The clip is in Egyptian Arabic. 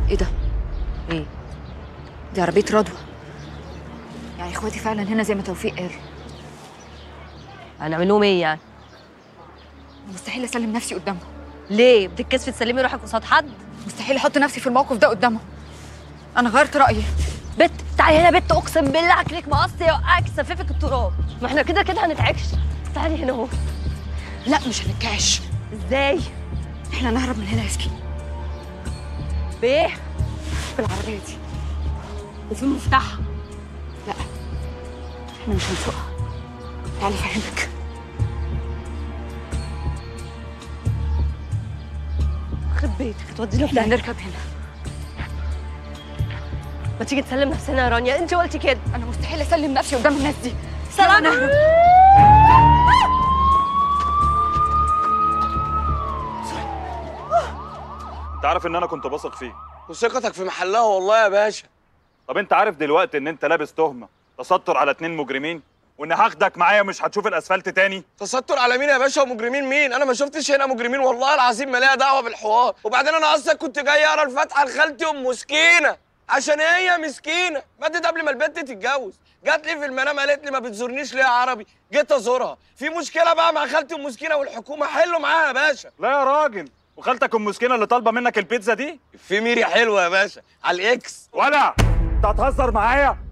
ايه ده ايه دي عربيه رضوى يعني اخواتي فعلا هنا زي ما توفيق قال هنعمل لهم ايه يعني مستحيل اسلم نفسي قدامهم ليه بتتكسفي تسلمي روحك قصاد حد مستحيل احط نفسي في الموقف ده قدامهم انا غيرت رايي بت تعالي هنا بت اقسم بالله اكلك مقص يوقعك سففك التراب ما احنا كده كده هنتعكش تعالي هنا اهو لا مش هنتكعش ازاي احنا نهرب من هنا يا سكين بايه بالعربيه دي وفي المفتاح لا احنا مش هنسوقها تعالي افهمك خرب بيتك تودينا في احنا داهية. هنركب هنا ما تيجي تسلم نفسنا يا رانيا انت قلتي كده انا مستحيل اسلم نفسي قدام الناس دي سلام يلا نهرب. انت عارف ان انا كنت بثق فيك وثقتك في محلها والله يا باشا طب انت عارف دلوقتي ان انت لابس تهمه تستر على اتنين مجرمين وان هاخدك معايا مش هتشوف الاسفلت تاني تستر على مين يا باشا ومجرمين مين انا ما شفتش هنا مجرمين والله العظيم ما ليها دعوه بالحوار وبعدين انا اصلا كنت جاي اقرا الفاتحه لخالتي ام مسكينه عشان هي مسكينه ماتت قبل ما البنت تتجوز جات لي في المنام قالت لي ما بتزورنيش ليه يا عربي جيت ازورها في مشكله بقى مع خالتي ام مسكينه والحكومه حلوا معاها يا باشا لا يا راجل وخالتك ام مسكينه اللي طالبه منك البيتزا دي في ميري حلوه يا باشا على الاكس ولا انت هتهزر معايا